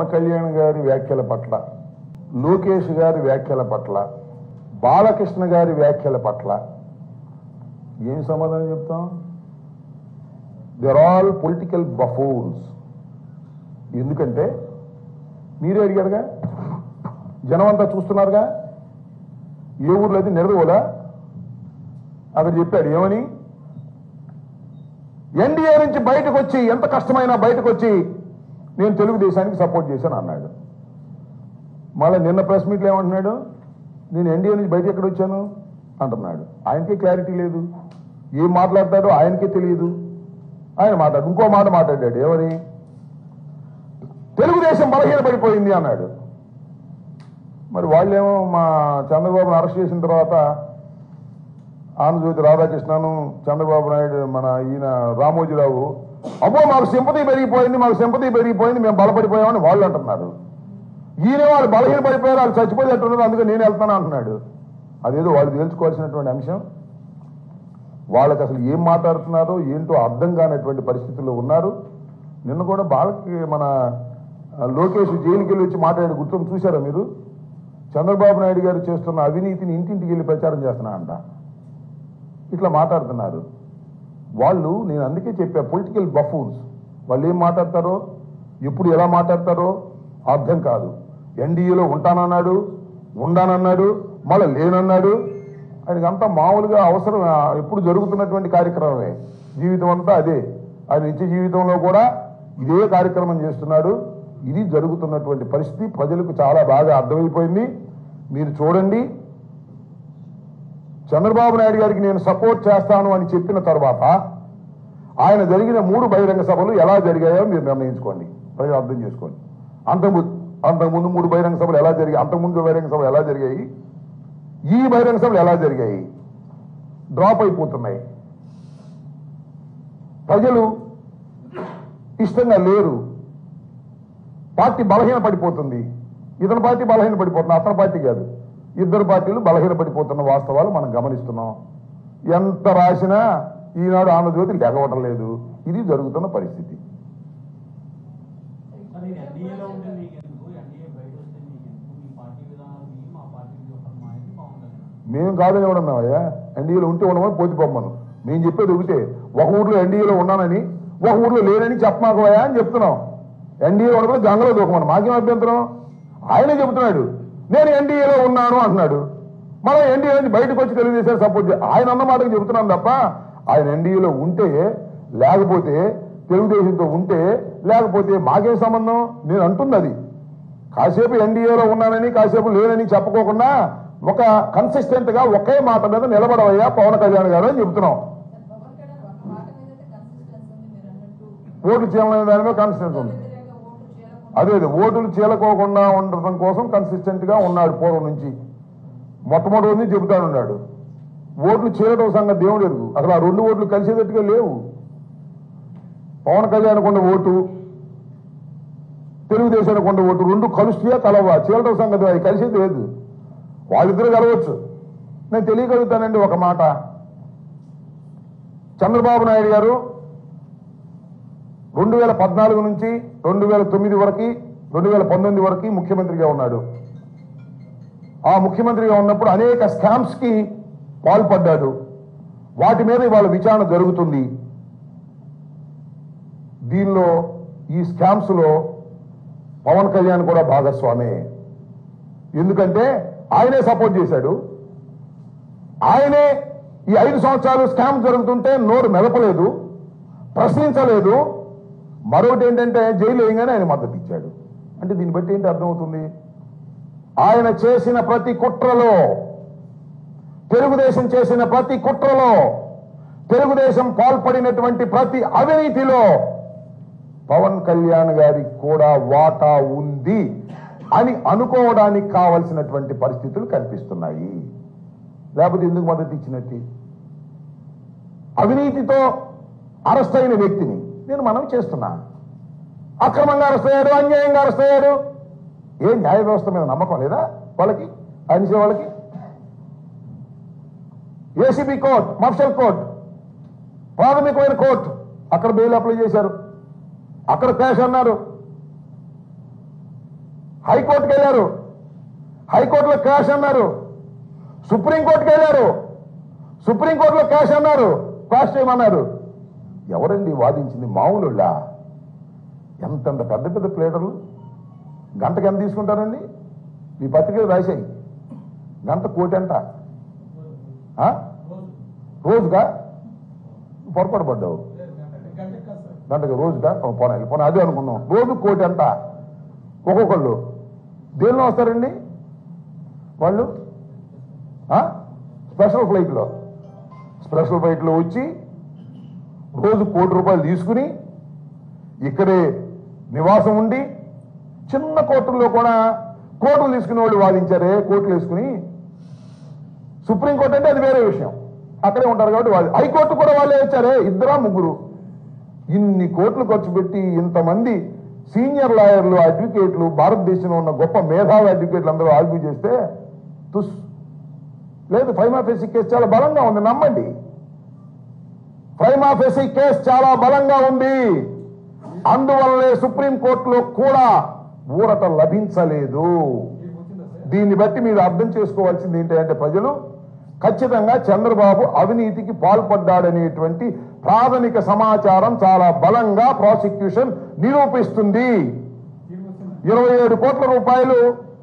కళ్యాణ్ గారి వ్యాఖ్యల పట్ల లోకేష్ గారి వ్యాఖ్యల పట్ల బాలకృష్ణ గారి వ్యాఖ్యల పట్ల ఏం సమాధానం చెప్తాం దెర్ ఆల్ పొలిటికల్ బఫూన్స్ ఎందుకంటే మీరే అడిగారుగా జనం అంతా చూస్తున్నారుగా ఏ ఊర్లో అయితే నెరవేలా అక్కడ చెప్పాడు ఏమని ఎన్డీఏ నుంచి బయటకు వచ్చి ఎంత కష్టమైనా బయటకు వచ్చి నేను తెలుగుదేశానికి సపోర్ట్ చేశాను అన్నాడు మళ్ళీ నిన్న ప్రెస్ మీట్లో ఏమంటున్నాడు నేను ఎన్డీఏ నుంచి బయట ఎక్కడ వచ్చాను అంటున్నాడు ఆయనకే క్లారిటీ లేదు ఏం మాట్లాడతాడో ఆయనకే తెలియదు ఆయన మాట్లాడు ఇంకో మాట మాట్లాడాడు ఎవరి తెలుగుదేశం బలహీనపడిపోయింది అన్నాడు మరి వాళ్ళేమో మా చంద్రబాబును అరెస్ట్ చేసిన తర్వాత ఆంధ్రజ్యోతి రాధాకృష్ణను చంద్రబాబు నాయుడు మన ఈయన రామోజీరావు అమ్మో మాకు సింపతి పెరిగిపోయింది మాకు సింపతి పెరిగిపోయింది మేము బలపడిపోయామని వాళ్ళు అంటున్నారు ఈయన వాళ్ళు బలహీన పడిపోయారు వాళ్ళు చచ్చిపోయేటట్టున్నారు అందుకే నేను వెళ్తాను అంటున్నాడు అదేదో వాళ్ళు తేల్చుకోవాల్సినటువంటి అంశం వాళ్ళకి అసలు ఏం మాట్లాడుతున్నారో ఏంటో అర్థం కానటువంటి పరిస్థితుల్లో ఉన్నారు నిన్న కూడా బాలకి మన ఆ, లోకేష్ జైలుకి వెళ్ళి వచ్చి మాట్లాడి గుర్తం చూశారా మీరు చంద్రబాబు నాయుడు గారు చేస్తున్న అవినీతిని ఇంటింటికి వెళ్ళి ప్రచారం చేస్తున్నా అంట ఇట్లా మాట్లాడుతున్నారు వాళ్ళు నేను అందుకే చెప్పా పొలిటికల్ బఫూన్స్ వాళ్ళు ఏం మాట్లాడతారో ఎప్పుడు ఎలా మాట్లాడతారో అర్థం కాదు ఎన్డీఏలో ఉంటానన్నాడు ఉండానన్నాడు మళ్ళీ లేనన్నాడు ఆయనకి అంతా మామూలుగా అవసరం ఆ, ఎప్పుడు జరుగుతున్నటువంటి కార్యక్రమమే జీవితం అంతా అదే ఆయన నిత్య జీవితంలో కూడా ఇదే కార్యక్రమం చేస్తున్నాడు ఇది జరుగుతున్నటువంటి పరిస్థితి ప్రజలకు చాలా బాగా అర్థమైపోయింది మీరు చూడండి చంద్రబాబు నాయుడు గారికి నేను సపోర్ట్ చేస్తాను అని చెప్పిన తర్వాత ఆయన జరిగిన మూడు బహిరంగ సభలు ఎలా జరిగాయో మీరు నిర్ణయించుకోండి ప్రజలు అర్థం చేసుకోండి అంతకుముందు అంతకుముందు మూడు బహిరంగ సభలు ఎలా జరిగాయి అంతకుముందు బహిరంగ సభలు ఎలా జరిగాయి ఈ బహిరంగ సభలు ఎలా జరిగాయి డ్రాప్ అయిపోతున్నాయి ప్రజలు ఇష్టంగా లేరు పార్టీ బలహీన పడిపోతుంది ఇతని పార్టీ బలహీన పడిపోతుంది అతని పార్టీ కాదు ఇద్దరు పార్టీలు బలహీన పడిపోతున్న వాస్తవాలు మనం గమనిస్తున్నాం ఎంత రాసినా ఈనాడు ఆంధ్రజ్యోతి లెగవటం లేదు ఇది జరుగుతున్న పరిస్థితి మరి ఎన్డీఏలో ఉంటే మీకెందుకు ఎన్డీఏ బయట వస్తే మీకెందుకు మీ పార్టీ విధానాలు మీ మా పార్టీ వ్యూహాలు మా ఇది పవన్ కళ్యాణ్ మేము కాదని ఎవడన్నావయ్యా ఎన్డీఏలో ఉంటే ఉండమని పోతి పొమ్మను మేము చెప్పేది ఒకటే ఒక ఊర్లో ఎన్డీఏలో ఉన్నానని ఒక ఊర్లో లేనని చెప్పమాకవయ్యా అని చెప్తున్నాం ఎన్డీఏలో ఉండకపోతే గంగలో దూకమని మాకేం అభ్యంతరం ఆయనే చెబుతున్నాడు నేను ఎన్డీఏలో ఉన్నాను అంటున్నాడు మళ్ళీ ఎన్డీఏ నుంచి బయటకు వచ్చి తెలుగుదేశం సపోర్ట్ చే- ఆయన అన్న మాటకు చెబుతున్నాను తప్ప ఆయన ఎన్డీఏలో ఉంటే లేకపోతే తెలుగుదేశంతో ఉంటే లేకపోతే మాకేం సంబంధం నేను అంటుంది అది కాసేపు ఎన్డీఏలో ఉన్నానని కాసేపు లేనని చెప్పుకోకుండా ఒక కన్సిస్టెంట్ గా ఒకే మాట మీద నిలబడవయ్యా పవన్ కళ్యాణ్ గారు అని చెప్తున్నాం పవన్ కళ్యాణ్ ఒక మాట మీదైతే కన్సిస్టెన్సీ ఉంది మీరు అన్నట్టు ఓట్లు చేయాలనే దాని మీద కన్సిస్టెన్స్ ఉంది వ్యతిరేకంగా ఓట్లు చేయకుండా అదే అదే ఓటులు చీలకోకుండా ఉండటం కోసం కన్సిస్టెంట్ గా ఉన్నాడు పూర్వం నుంచి మొట్టమొదటి రోజు నుంచి చెబుతాడు ఉన్నాడు ఓట్లు చీలటం సంగతి దేవుడు ఎరుగు అసలు ఆ రెండు ఓట్లు కలిసేటట్టుగా లేవు పవన్ కళ్యాణ్ కొండ ఓటు తెలుగుదేశానికి కొండ ఓటు రెండు కలుస్తాయా కలవా చీలటం సంగతి అది కలిసేది లేదు వాళ్ళిద్దరు కలవచ్చు నేను తెలియగలుగుతానండి ఒక మాట చంద్రబాబు నాయుడు గారు రెండు వేల పద్నాలుగు నుంచి రెండు వేల తొమ్మిది వరకు రెండు వేల పంతొమ్మిది వరకు ముఖ్యమంత్రిగా ఉన్నాడు ఆ ముఖ్యమంత్రిగా ఉన్నప్పుడు అనేక స్కామ్స్ కి పాల్పడ్డాడు వాటి మీద ఇవాళ విచారణ జరుగుతుంది దీనిలో ఈ స్కామ్స్ లో పవన్ కళ్యాణ్ కూడా భాగస్వామే ఎందుకంటే ఆయనే సపోర్ట్ చేశాడు ఆయనే ఈ ఐదు సంవత్సరాలు స్కామ్ జరుగుతుంటే నోరు మెదపలేదు ప్రశ్నించలేదు మరొకటి ఏంటంటే జైలు వేయగానే ఆయన మద్దతు ఇచ్చాడు అంటే దీన్ని బట్టి ఏంటి అర్థమవుతుంది ఆయన చేసిన ప్రతి కుట్రలో తెలుగుదేశం చేసిన ప్రతి కుట్రలో తెలుగుదేశం పాల్పడినటువంటి ప్రతి అవినీతిలో పవన్ కళ్యాణ్ గారికి కూడా వాటా ఉంది అని అనుకోవడానికి కావలసినటువంటి పరిస్థితులు కనిపిస్తున్నాయి లేకపోతే ఎందుకు మద్దతు ఇచ్చినట్టు అవినీతితో అరెస్ట్ అయిన వ్యక్తిని నేను మనం చేస్తున్నా అక్రమంగా అరెస్ట్ అయ్యాడు అన్యాయంగా అరెస్ట్ అయ్యాడు ఏ న్యాయ వ్యవస్థ మీద నమ్మకం లేదా వాళ్ళకి ఆయన వాళ్ళకి ఏసీబీ కోర్ట్ మఫ్షల్ కోర్ట్ ప్రాథమికమైన కోర్టు అక్కడ బెయిల్ అప్లై చేశారు అక్కడ క్యాష్ అన్నారు హైకోర్టుకి వెళ్ళారు హైకోర్టులో క్యాష్ అన్నారు సుప్రీంకోర్టుకి వెళ్ళారు సుప్రీంకోర్టులో క్యాష్ అన్నారు క్వాష్ చేయమన్నారు ఎవరండి వాదించింది మామూలుళ్ళా ఎంతంత పెద్ద పెద్ద ప్లేటర్లు గంటకి ఎంత తీసుకుంటారండి మీ పత్రికలు రాశాయి గంట కోటి అంట ఆ? రోజుగా పొరపాటు పడ్డావు గంటకి రోజుగా పోనా పోనా అదే అనుకున్నాం రోజు కోటి అంట ఒక్కొక్కళ్ళు దేనిలో వస్తారండి వాళ్ళు ఆ? స్పెషల్ ఫ్లైట్లో స్పెషల్ ఫ్లైట్లో వచ్చి రోజు కోటి రూపాయలు తీసుకుని ఇక్కడే నివాసం ఉండి చిన్న కోర్టుల్లో కూడా కోర్టులు తీసుకునే వాళ్ళు వాదించారే కోర్టులు వేసుకుని సుప్రీంకోర్టు అంటే అది వేరే విషయం అక్కడే ఉంటారు కాబట్టి వాళ్ళు హైకోర్టు కూడా వాళ్ళే వచ్చారే ఇద్దరా ముగ్గురు ఇన్ని కోట్లు ఖర్చు పెట్టి ఇంతమంది సీనియర్ లాయర్లు అడ్వకేట్లు భారతదేశంలో ఉన్న గొప్ప మేధావి అడ్వకేట్లు అందరూ ఆర్గ్యూ చేస్తే తుస్ లేదు ప్రైమా ఫేసి కేసు చాలా బలంగా ఉంది నమ్మండి ప్రైమా ఫేసి కేసు చాలా బలంగా ఉంది అందువల్లే సుప్రీంకోర్టులో కూడా ఊరట లభించలేదు దీన్ని బట్టి మీరు అర్థం చేసుకోవాల్సింది ఏంటంటే ప్రజలు ఖచ్చితంగా చంద్రబాబు అవినీతికి పాల్పడ్డాడనేటువంటి ప్రాథమిక సమాచారం చాలా బలంగా ప్రాసిక్యూషన్ నిరూపిస్తుంది ఇరవై ఏడు కోట్ల రూపాయలు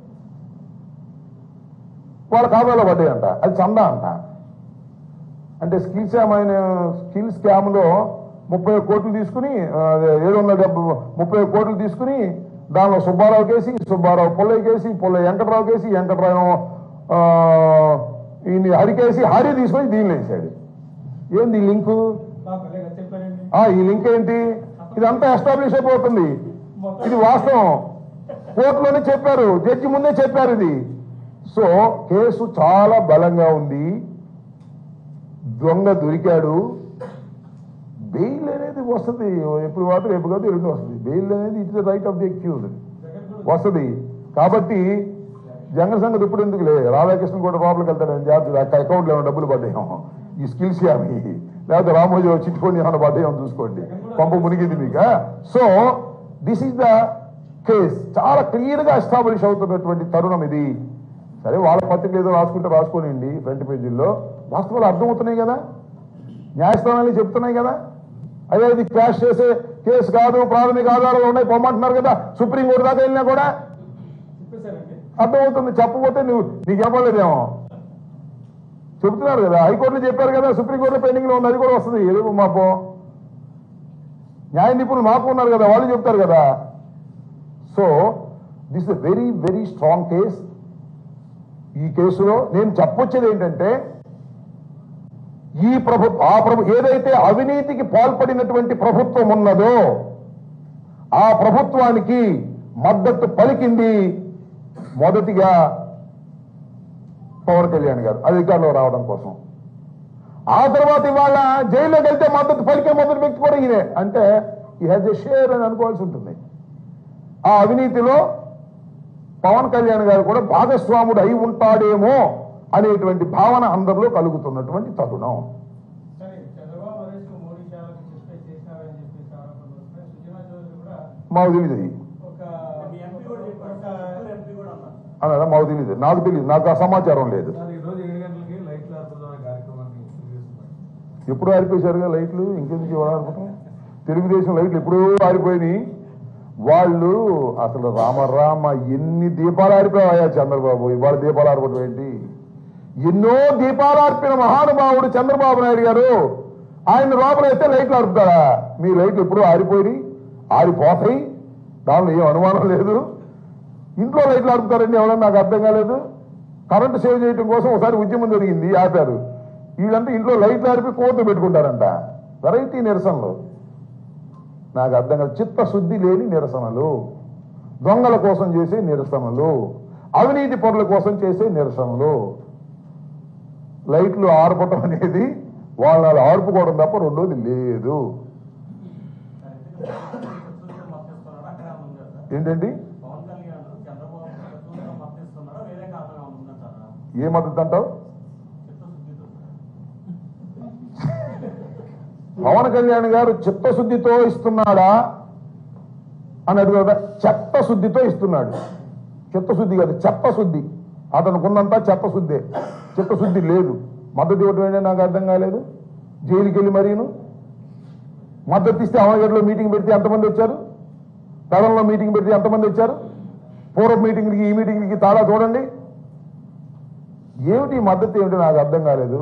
వాళ్ళ ఖాతాలో పడ్డాయంట అది చందా అంట అంటే స్కిల్ స్కామ్ అయిన స్కిల్ స్కామ్ లో ముప్పై కోట్లు తీసుకుని ఆ, అదే ఏడు వందల డెబ్బై ముప్పై కోట్లు తీసుకుని దానిలో సుబ్బారావు కేసి సుబ్బారావు పుల్లయ్య కేసి పుల్లయ్య వెంకటరావు కేసి వెంకటరావు ఆ, ఈయన్ని హరికేసి హరి తీసుకొని దీనిలో వేసాడు ఏంది ఈ లింకు చెప్పారండి ఆ, ఈ లింక్ ఏంటి ఇదంతా ఎస్టాబ్లిష్ అయిపోతుంది ఇది వాస్తవం కోర్టులోనే చెప్పారు జడ్జి ముందే చెప్పారు ఇది సో కేసు చాలా బలంగా ఉంది దొంగ దొరికాడు బెయిల్ అనేది వస్తుంది ఎప్పుడు మాత్రం రేపు కాదు ఎప్పుడు వస్తుంది బెయిల్ అనేది it the right of the accused వస్తుంది కాబట్టి జంగ సంగతి ఇప్పుడు ఎందుకులే రాధాకృష్ణ కూడా లోపలికి వెళ్తాడు జాగ్రత్త అకౌంట్లో ఏమైనా డబ్బులు పడ్డాయేమో ఈ స్కిల్స్ యామి లేకపోతే రామోజీ చిట్టుకొని ఏమైనా పడ్డాయేమో చూసుకోండి పంప మునిగింది మీకు so this is the case చాలా క్లియర్ గా ఎస్టాబ్లిష్ అవుతున్నటువంటి తరుణం ఇది సరే వాళ్ళ పత్రిక ఏదో రాసుకుంటే రాసుకోనండి ఫ్రంట్ పేజీల్లో వాస్తవాలు అర్థమవుతున్నాయి కదా న్యాయస్థానాలు చెప్తున్నాయి కదా అదే ఇది క్యాష్ చేసే కేసు కాదు ప్రాథమిక ఆధారాలు ఉన్నాయి పొమ్మంటున్నారు కదా సుప్రీంకోర్టు దాకా వెళ్ళినా కూడా చెప్పేశారండి అర్థమవుతుంది చెప్పకపోతే నువ్వు నీకు చెప్పలేదేమో చెబుతున్నారు కదా హైకోర్టులో చెప్పారు కదా సుప్రీంకోర్టులో పెండింగ్ లో ఉంది అది కూడా వస్తుంది ఎదురు మాపో న్యాయ నిపుణులు మాకు ఉన్నారు కదా వాళ్ళు చెప్తారు కదా so this a very very strong case ఈ కేసులో నేను చెప్పొచ్చేది ఏంటంటే ఈ ప్రభు ఆ ప్రభు ఏదైతే అవినీతికి పాల్పడినటువంటి ప్రభుత్వం ఉన్నదో ఆ ప్రభుత్వానికి మద్దతు పలికింది మొదటిగా పవన్ కళ్యాణ్ గారు అధికారంలో రావడం కోసం ఆ తర్వాత ఇవాళ జైల్లోకి వెళ్తే మద్దతు పలికే మొదటి వ్యక్తి కూడా ఈయనే అంటే ఈ హ్యాజ్ ఎ షేర్ అని అనుకోవాల్సి ఉంటుంది ఆ అవినీతిలో పవన్ కళ్యాణ్ గారు కూడా భాగస్వాముడు అయి ఉంటాడేమో అనేటువంటి భావన అందరిలో కలుగుతున్నటువంటి తరుణం సరే చంద్రబాబు అరెస్ట్ మోడీ శాలకు చెప్పే చేసినారని చెప్పేసి ఆరోపణలు వస్తున్నాయి సుజనా చౌదరి కూడా మాకు తెలియదు ఒక ఒక అన్నారా మాకు తెలియదు నాకు తెలియదు నాకు ఆ సమాచారం లేదు సార్ ఈ రోజు ఏడు గంటలకి లైట్లు ఆర్పుదాం అనే కార్యక్రమాన్ని చేస్తున్నారు ఎప్పుడు ఆరిపోయారుగా లైట్లు ఇంకెందుకు ఇవాళ ఆరిపోవటం తెలుగుదేశం లైట్లు ఎప్పుడూ ఆరిపోయినాయి వాళ్ళు అసలు రామ రామ ఎన్ని దీపాలు ఆరిపోయాయా చంద్రబాబు ఇవాళ దీపాలు ఆరిపోవటం ఏంటి ఎన్నో దీపాలు ఆర్పిన మహానుభావుడు చంద్రబాబు నాయుడు గారు ఆయన లోపల అయితే లైట్లు ఆర్పుతారా మీ లైట్లు ఎప్పుడూ ఆరిపోయి ఆరిపోతాయి దానిలో ఏం అనుమానం లేదు ఇంట్లో లైట్లు ఆడుతారండి ఎవరన్నా నాకు అర్థం కాలేదు కరెంటు సేవ్ చేయడం కోసం ఒకసారి ఉద్యమం జరిగింది ఆపారు వీళ్ళంతా ఇంట్లో లైట్లు ఆరిపి కోర్టు పెట్టుకుంటారంట వెరైటీ నిరసనలు నాకు అర్థం కాదు చిత్తశుద్ధి లేని నిరసనలు దొంగల కోసం చేసే నిరసనలు అవినీతి పరుల కోసం చేసే నిరసనలు లైట్లు ఆర్పటం అనేది వాళ్ళ ఆర్పుకోవడం తప్ప రెండోది లేదు అక్కడ ఉంది సార్ ఏంటండి పవన్ కళ్యాణ్ చంద్రబాబు చూసిన మద్దతిస్తున్నారా వేరే కారణం ఉందంటారా ఏ మద్దతు అంటావు చిత్తశుద్ధితో పవన్ కళ్యాణ్ గారు చిత్తశుద్ధితో ఇస్తున్నాడా అని అడుగుదా చిత్తశుద్ధితో ఇస్తున్నాడు చిత్తశుద్ధి కాదు చెత్తశుద్ధి అతనికి ఉన్నంత చెత్తశుద్ధే చిత్తశుద్ధి లేదు మద్దతు ఇవ్వటం ఏంటో నాకు అర్థం కాలేదు జైలుకి వెళ్ళి మరీను మద్దతు ఇస్తే అమరగడ్డలో మీటింగ్ పెడితే ఎంతమంది వచ్చారు తరంలో మీటింగ్ పెడితే ఎంతమంది వచ్చారు పూర్వ మీటింగ్కి ఈ మీటింగ్కి తాళా చూడండి ఏమిటి ఈ మద్దతు ఏమిటి నాకు అర్థం కాలేదు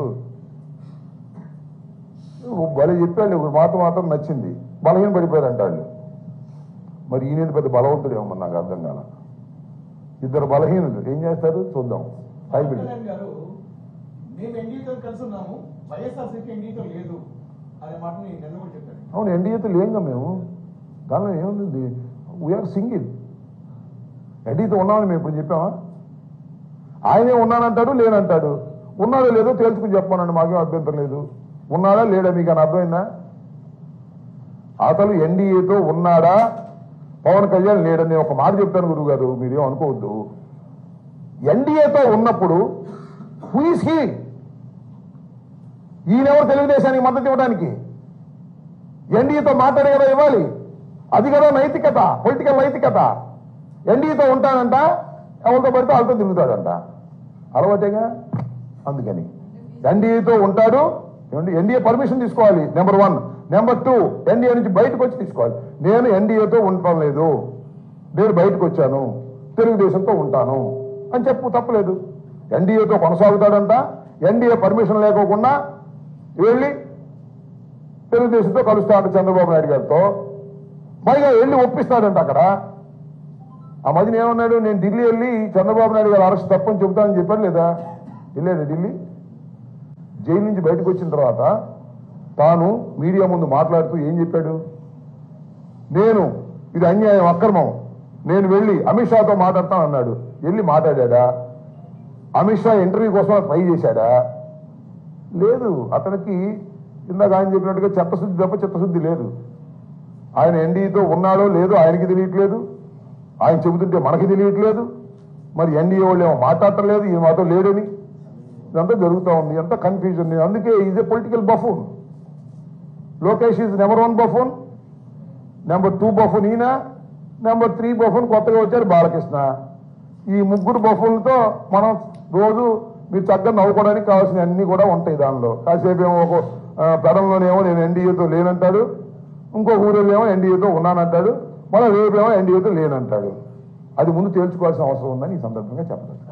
భలే చెప్పాడు ఒక మాట మాత్రం నచ్చింది బలహీన పడిపోయారు అంటాడు మరి ఈయన పెద్ద బలవంతుడేమో మరి నాకు అర్థం కాల ఇద్దరు బలహీనులు ఏం చేస్తారు చూద్దాం హైబ్రిడ్ కళ్యాణ్ గారు మేము ఎన్డీఏతో కలిసి ఉన్నాము వైఎస్ఆర్సీపీ ఎన్డీఏతో లేదు అనే మాటని నిన్న కూడా చెప్పారు అవును ఎన్డీఏతో లేంగా మేము దానిలో ఏముంది వీఆర్ సింగిల్ ఎన్డీతో ఉన్నామని మేము ఇప్పుడు చెప్పామా ఆయనే ఉన్నానంటాడు లేనంటాడు ఉన్నాడో లేదో తేల్చుకుని చెప్పమనండి మాకేం అభ్యంతరం లేదు ఉన్నాడా లేడా మీకు అని అర్థమైందా అతను ఎన్డీఏతో ఉన్నాడా పవన్ కళ్యాణ్ లేడని ఒక మాట చెప్తాను గురువు గారు మీరేం అనుకోవద్దు ఎన్డీఏతో ఉన్నప్పుడు హూఇస్ హీ ఈయనెవరు తెలుగుదేశానికి మద్దతు ఇవ్వడానికి ఎన్డీఏతో మాట్లాడే కదా ఇవ్వాలి అది కదా నైతికత పొలిటికల్ నైతికత ఎన్డీఏతో ఉంటానంట ఎవరితో పడితే వాళ్ళతో తిరుగుతాడంట అలవాటేగా అందుకని ఎన్డీఏతో ఉంటాడు ఏమండి ఎన్డీఏ పర్మిషన్ తీసుకోవాలి number one number two NDA నుంచి బయటకు వచ్చి తీసుకోవాలి నేను ఎన్డీఏతో ఉండటం లేదు నేను బయటకు వచ్చాను తెలుగుదేశంతో ఉంటాను అని చెప్పు తప్పలేదు ఎన్డీఏతో కొనసాగుతాడంట ఎన్డీఏ పర్మిషన్ లేకోకుండా వెళ్ళి తెలుగుదేశంతో కలుస్తాడు చంద్రబాబు నాయుడు గారితో పైగా వెళ్ళి ఒప్పిస్తాడంట అక్కడ ఆ మధ్యన ఏమన్నాడు నేను ఢిల్లీ వెళ్ళి చంద్రబాబు నాయుడు గారు అరెస్ట్ తప్పని చెబుతానని చెప్పాడు లేదా వెళ్ళాడు ఢిల్లీ జైలు నుంచి బయటకు వచ్చిన తర్వాత తాను మీడియా ముందు మాట్లాడుతూ ఏం చెప్పాడు నేను ఇది అన్యాయం అక్రమం నేను వెళ్ళి అమిత్ షాతో మాట్లాడతాను అన్నాడు వెళ్ళి మాట్లాడా అమిత్ షా ఇంటర్వ్యూ కోసం ట్రై చేశాడా లేదు అతనికి ఇందాక ఆయన చెప్పినట్టుగా చిత్తశుద్ధి తప్ప చిత్తశుద్ధి లేదు ఆయన ఎన్డీఏతో ఉన్నాడో లేదో ఆయనకి తెలియట్లేదు ఆయన చెబుతుంటే మనకి తెలియట్లేదు మరి ఎన్డీఏ వాళ్ళు ఏమో మాట్లాడటం లేదు ఈ మాతో లేడని ఇదంతా జరుగుతూ ఉంది ఎంత కన్ఫ్యూజన్ అందుకే is a political buffoon Lokesh is number one buffoon number two buffoon ఈయన నెంబర్ త్రీ బఫూన్ కొత్తగా వచ్చారు బాలకృష్ణ ఈ ముగ్గురు బఫూన్లతో మనం రోజు మీరు చక్కగా నవ్వుకోవడానికి కావాల్సిన అన్ని కూడా ఉంటాయి దానిలో కాసేపు ఏమో ఒక ఆ, పెడంలోనేమో నేను ఎన్డీఏతో లేనంటాడు ఇంకో ఊరిలో ఏమో ఎన్డీఏతో ఉన్నానంటాడు మళ్ళీ రేపేమో ఎన్డీఏతో లేనంటాడు అది ముందు తేల్చుకోవాల్సిన అవసరం ఉందని ఈ సందర్భంగా చెప్పలేదు